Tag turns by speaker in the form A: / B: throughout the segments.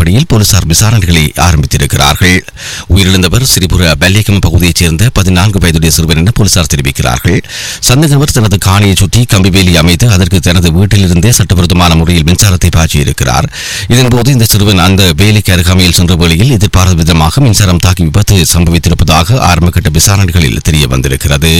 A: அடிப்படையில் போலீசார் விசாரணைகளை ஆரம்பித்திருக்கிறார்கள் உயிரிழந்தவர் சிறிபுர பல்லியக்கம் பகுதியைச் சேர்ந்த பதினான்கு வயதுடைய சிறுவன் என போலீசார் தெரிவிக்கிறார்கள் சந்தேகவர் தனது காணியை சுற்றி கம்பிவேலி அமைத்து அதற்கு தனது வீட்டிலிருந்தே சட்டவிரோதமான முறையில் மின்சாரத்தை பாய்ச்சியிருக்கிறார் இதன்போது இந்த சிறுவன் அந்த வேலைக்கு அருகாமையில் சென்ற வேளையில் எதிர்பாராத விதமாக மின்சாரம் தாக்கி விபத்து சம்பவித்திருப்பதாக ஆரம்பகட்ட விசாரணைகளில் தெரிய வந்திருக்கிறது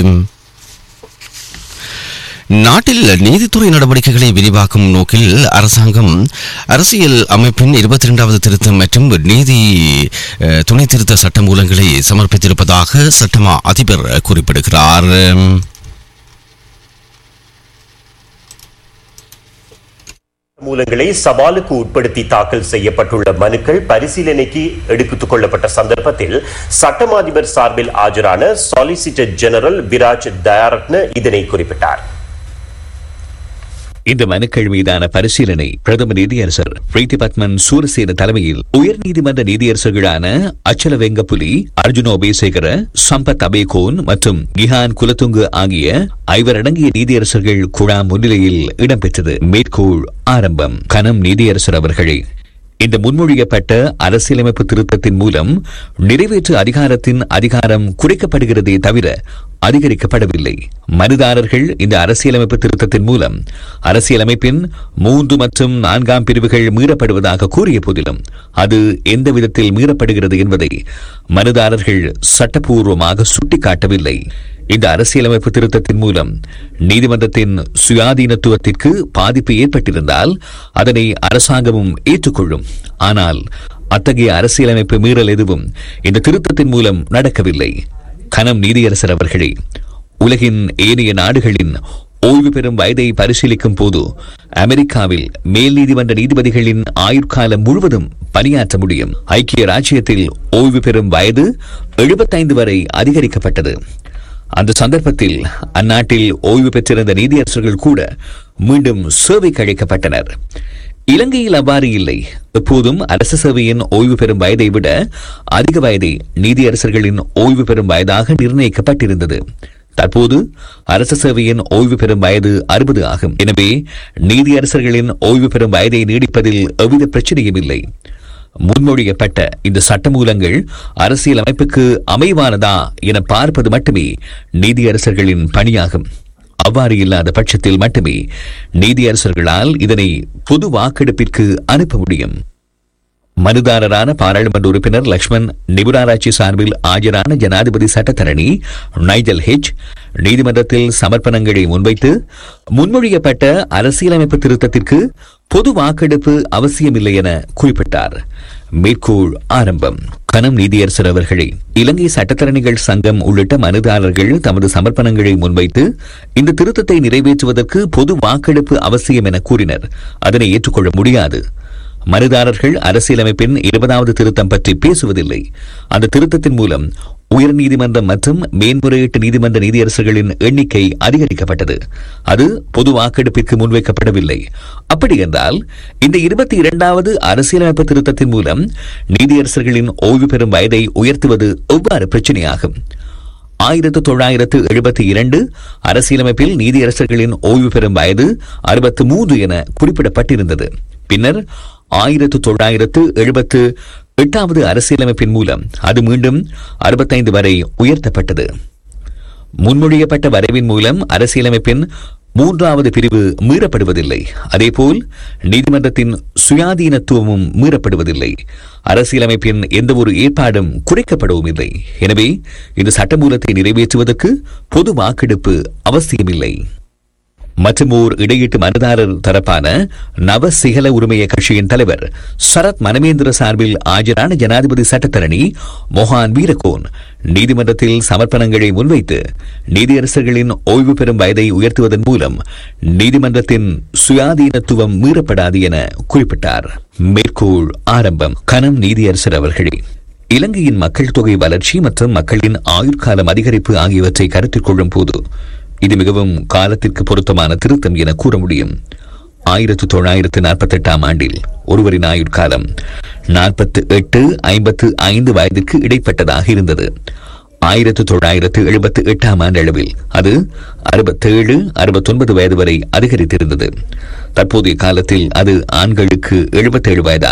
A: நாட்டில் நீதித்துறை நடவடிக்கைகளை விரிவாக்கும் நோக்கில் அரசாங்கம் அரசியல் அமைப்பின் இருபத்தி இரண்டாவது திருத்தம் மற்றும் நீதி அஹ், துணை திருத்த சட்ட மூலங்களை சமர்ப்பித்திருப்பதாக சட்டமா அதிபர் குறிப்பிடுகிறார்
B: மூலங்களை சவாலுக்கு உட்படுத்தி தாக்கல் செய்யப்பட்டுள்ள மனுக்கள் பரிசீலனைக்கு எடுத்துக் கொள்ளப்பட்ட சந்தர்ப்பத்தில் சட்டம் அதிபர் சார்பில் ஆஜரான சாலிசிட்டர் ஜெனரல் விராஜ் தயாரத்ன இதனை குறிப்பிட்டார்
C: இந்த மனுக்கள் மீதான பரிசீலனை பிரதம நீதியரசர் பிரீத்தி பத்மன் சூரசேன தலைமையில் உயர்நீதிமன்ற நீதியரசர்களான அச்சல வெங்கப்புலி அர்ஜுன ஒபேசேகர சம்பத் அபேகோன் மற்றும் கிஹான் குலத்துங்கு ஆகிய ஐவரடங்கிய நீதியரசர்கள் குழா முன்னிலையில் இடம்பெற்றது மேற்கோள் ஆரம்பம் கனம் நீதியரசர் அவர்களே இந்த முன்மொழியப்பட்ட அரசியலமைப்பு திருத்தத்தின் மூலம் நிறைவேற்று அதிகாரத்தின் அதிகாரம் குறைக்கப்படுகிறதே தவிர அதிகரிக்கப்படவில்லை மனுதாரர்கள் இந்த அரசியலமைப்பு திருத்தத்தின் மூலம் அரசியலமைப்பின் மூன்று மற்றும் நான்காம் பிரிவுகள் மீறப்படுவதாக கூறிய போதிலும் அது எந்த விதத்தில் மீறப்படுகிறது என்பதை மனுதாரர்கள் சட்டப்பூர்வமாக சுட்டிக்காட்டவில்லை இந்த அரசியலமைப்பு திருத்தத்தின் மூலம் நீதிமன்றத்தின் சுயாதீனத்துவத்திற்கு பாதிப்பு ஏற்பட்டிருந்தால் அதனை அரசாங்கமும் ஏற்றுக்கொள்ளும் ஆனால் அத்தகைய அரசியலமைப்பு மீறல் எதுவும் இந்த திருத்தத்தின் மூலம் நடக்கவில்லை கனம் நீதியரசர் அவர்களே உலகின் ஏனைய நாடுகளின் ஓய்வு பெறும் வயதை பரிசீலிக்கும் போது அமெரிக்காவில் மேல் நீதிமன்ற நீதிபதிகளின் ஆயுட்காலம் முழுவதும் பணியாற்ற முடியும் ஐக்கிய ராஜ்யத்தில் ஓய்வு பெறும் வயது எழுபத்தைந்து வரை அதிகரிக்கப்பட்டது அந்த சந்தர்ப்பத்தில் அந்நாட்டில் ஓய்வு பெற்றிருந்த நீதியரசர்கள் கூட மீண்டும் சேவைக்கு அழைக்கப்பட்டனர் இலங்கையில் அவ்வாறு இல்லை எப்போதும் அரசு சேவையின் ஓய்வு பெறும் வயதை விட அதிக வயதை நீதியரசர்களின் ஓய்வு பெறும் வயதாக நிர்ணயிக்கப்பட்டிருந்தது தற்போது அரசு சேவையின் ஓய்வு பெறும் வயது அறுபது ஆகும் எனவே நீதியரசர்களின் ஓய்வு பெறும் வயதை நீடிப்பதில் எவ்வித பிரச்சனையும் இல்லை முன்மொழியப்பட்ட இந்த சட்டமூலங்கள் அரசியல் அமைப்புக்கு அமைவானதா என பார்ப்பது மட்டுமே நீதியரசர்களின் பணியாகும் அவ்வாறு இல்லாத பட்சத்தில் மட்டுமே நீதியரசர்களால் இதனை பொது வாக்கெடுப்பிற்கு அனுப்ப முடியும் மனுதாரரான பாராளுமன்ற உறுப்பினர் லக்ஷ்மண் நிபுணராட்சி சார்பில் ஆஜரான ஜனாதிபதி சட்டத்தரணி நைஜல் ஹெச் நீதிமன்றத்தில் சமர்ப்பணங்களை முன்வைத்து முன்மொழியப்பட்ட அரசியலமைப்பு திருத்தத்திற்கு பொது வாக்கெடுப்பு அவசியமில்லை என குறிப்பிட்டார் மேற்கோள் ஆரம்பம் கனம் நீதியரசர் அவர்களே இலங்கை சட்டத்தரணிகள் சங்கம் உள்ளிட்ட மனுதாரர்கள் தமது சமர்ப்பணங்களை முன்வைத்து இந்த திருத்தத்தை நிறைவேற்றுவதற்கு பொது வாக்கெடுப்பு அவசியம் என கூறினர் அதனை ஏற்றுக்கொள்ள முடியாது மனுதாரர்கள் அரசியலமைப்பின் இருபதாவது திருத்தம் பற்றி பேசுவதில்லை அந்த திருத்தத்தின் மூலம் உயர்நீதிமன்றம் மற்றும் மேன்முறையீட்டு நீதிமன்ற நீதியரசர்களின் எண்ணிக்கை அதிகரிக்கப்பட்டது அது பொது வாக்கெடுப்பிற்கு முன்வைக்கப்படவில்லை அப்படி என்றால் இந்த இருபத்தி இரண்டாவது அரசியலமைப்பு திருத்தத்தின் மூலம் நீதியரசர்களின் ஓய்வு பெறும் வயதை உயர்த்துவது எவ்வாறு பிரச்சனையாகும் ஆயிரத்து தொள்ளாயிரத்து எழுபத்தி இரண்டு அரசியலமைப்பில் நீதியரசர்களின் ஓய்வு பெறும் வயது அறுபத்து மூன்று என குறிப்பிடப்பட்டிருந்தது பின்னர் ஆயிரத்து தொள்ளாயிரத்து எழுபத்து எட்டாவது அரசியலமைப்பின் மூலம் அது மீண்டும் அறுபத்தைந்து வரை உயர்த்தப்பட்டது முன்மொழியப்பட்ட வரைவின் மூலம் அரசியலமைப்பின் மூன்றாவது பிரிவு மீறப்படுவதில்லை அதேபோல் நீதிமன்றத்தின் சுயாதீனத்துவமும் மீறப்படுவதில்லை அரசியலமைப்பின் எந்த ஒரு ஏற்பாடும் குறைக்கப்படவும் இல்லை எனவே இந்த சட்டமூலத்தை நிறைவேற்றுவதற்கு பொது வாக்கெடுப்பு அவசியமில்லை மற்றும் ஓர் இடையீட்டு மனுதாரர் தரப்பான நவ சிகல உரிமைய கட்சியின் தலைவர் சரத் மனமேந்திர சார்பில் ஆஜரான ஜனாதிபதி சட்டத்தரணி மொஹான் வீரகோன் நீதிமன்றத்தில் சமர்ப்பணங்களை முன்வைத்து நீதியரசர்களின் ஓய்வு பெறும் வயதை உயர்த்துவதன் மூலம் நீதிமன்றத்தின் சுயாதீனத்துவம் மீறப்படாது என குறிப்பிட்டார் மேற்கோள் ஆரம்பம் கனம் நீதியரசர் அவர்களே இலங்கையின் மக்கள் தொகை வளர்ச்சி மற்றும் மக்களின் ஆயுட்காலம் அதிகரிப்பு ஆகியவற்றை கருத்தில் கொள்ளும் போது இது மிகவும் காலத்திற்கு பொருத்தமான திருத்தம் என கூற முடியும் ஆயிரத்து தொள்ளாயிரத்து நாற்பத்தி எட்டாம் ஆண்டில் ஒருவரின் ஆயுட்காலம் நாற்பத்து எட்டு ஐம்பத்து ஐந்து வயதிற்கு இடைப்பட்டதாக இருந்தது ஆயிரத்து தொள்ளாயிரத்து எழுபத்து எட்டாம் ஆண்டு அளவில் அது அறுபத்தேழு அறுபத்தொன்பது வயது வரை அதிகரித்திருந்தது தற்போதைய காலத்தில் அது ஆண்களுக்கு எழுபத்தேழு வயது